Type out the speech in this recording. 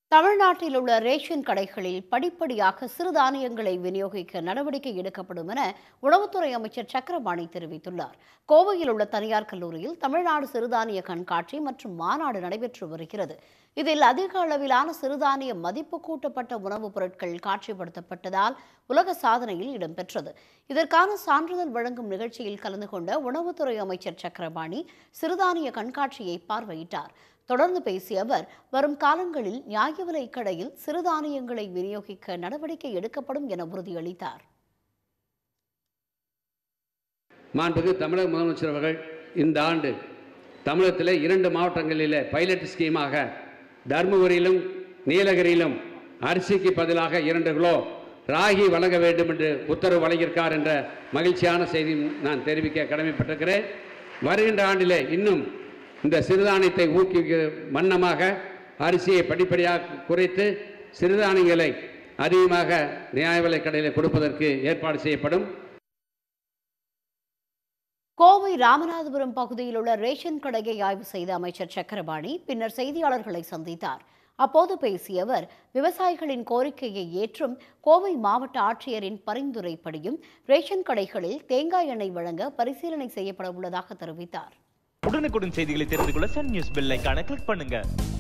தமிழ்நாட்டில் உள்ள ரேஷன் கடைகளில் படிப்படியாக சிறுதானியங்களை விநியோகிக்க நடவடிக்கை எடுக்கப்படும் என உணவுத்துறை அமைச்சர் சக்கரபாணி தெரிவித்துள்ளார் கோவையில் உள்ள தனியார் கல்லூரியில் தமிழ்நாடு சிறுதானிய கண்காட்சி மற்றும் மாநாடு நடைபெற்று வருகிறது இதில் அதிக அளவிலான சிறுதானிய மதிப்பு கூட்டப்பட்ட உணவுப் பொருட்கள் காட்சிப்படுத்தப்பட்டதால் உலக சாதனையில் இடம்பெற்றது இதற்கான சான்றிதழ் வழங்கும் நிகழ்ச்சியில் கலந்து கொண்ட உணவுத்துறை அமைச்சர் சக்கரபாணி சிறுதானிய கண்காட்சியை பார்வையிட்டார் தொடர்ந்து பேசிய அவர் வரும் காலங்களில் நியாய விலைக் கடையில் சிறுதானியங்களை விநியோகிக்க நடவடிக்கை எடுக்கப்படும் என உறுதியளித்தார் மாண்புக்கு தமிழக முதலமைச்சர் அவர்கள் இந்த ஆண்டு தமிழகத்தில் இரண்டு மாவட்டங்களில் பைலட் ஸ்கீமாக தருமபுரியிலும் நீலகிரியிலும் அரிசிக்கு பதிலாக இரண்டு கிலோ ராகி வழங்க வேண்டும் என்று உத்தரவு வழங்கியிருக்கார் என்ற மகிழ்ச்சியான செய்தி நான் தெரிவிக்க கடமைப்பட்டிருக்கிறேன் வருகின்ற ஆண்டிலே இன்னும் இந்த சிறுதானியத்தை ஊக்குவிக்க வண்ணமாக அரிசியை படிப்படியாக குறைத்து சிறுதானியங்களை அதிகமாக நியாய விலைக் கடையில் கொடுப்பதற்கு ஏற்பாடு செய்யப்படும் கோவை ராமநாதபுரம் பகுதியில் உள்ள ரேஷன் கடையை ஆய்வு செய்த அமைச்சர் சக்கரபாணி பின்னர் செய்தியாளர்களை சந்தித்தார் அப்போது பேசிய அவர் விவசாயிகளின் கோரிக்கையை ஏற்றும் கோவை மாவட்ட ஆட்சியரின் பரிந்துரைப்படியும் ரேஷன் கடைகளில் தேங்காய் எண்ணெய் வழங்க பரிசீலனை செய்யப்பட உள்ளதாக தெரிவித்தார் உடனுக்குடன் செய்திகளை தெரிந்து கொள்ள சன் நியூஸ் பெல் ஐகானை கிளிக் பண்ணுங்க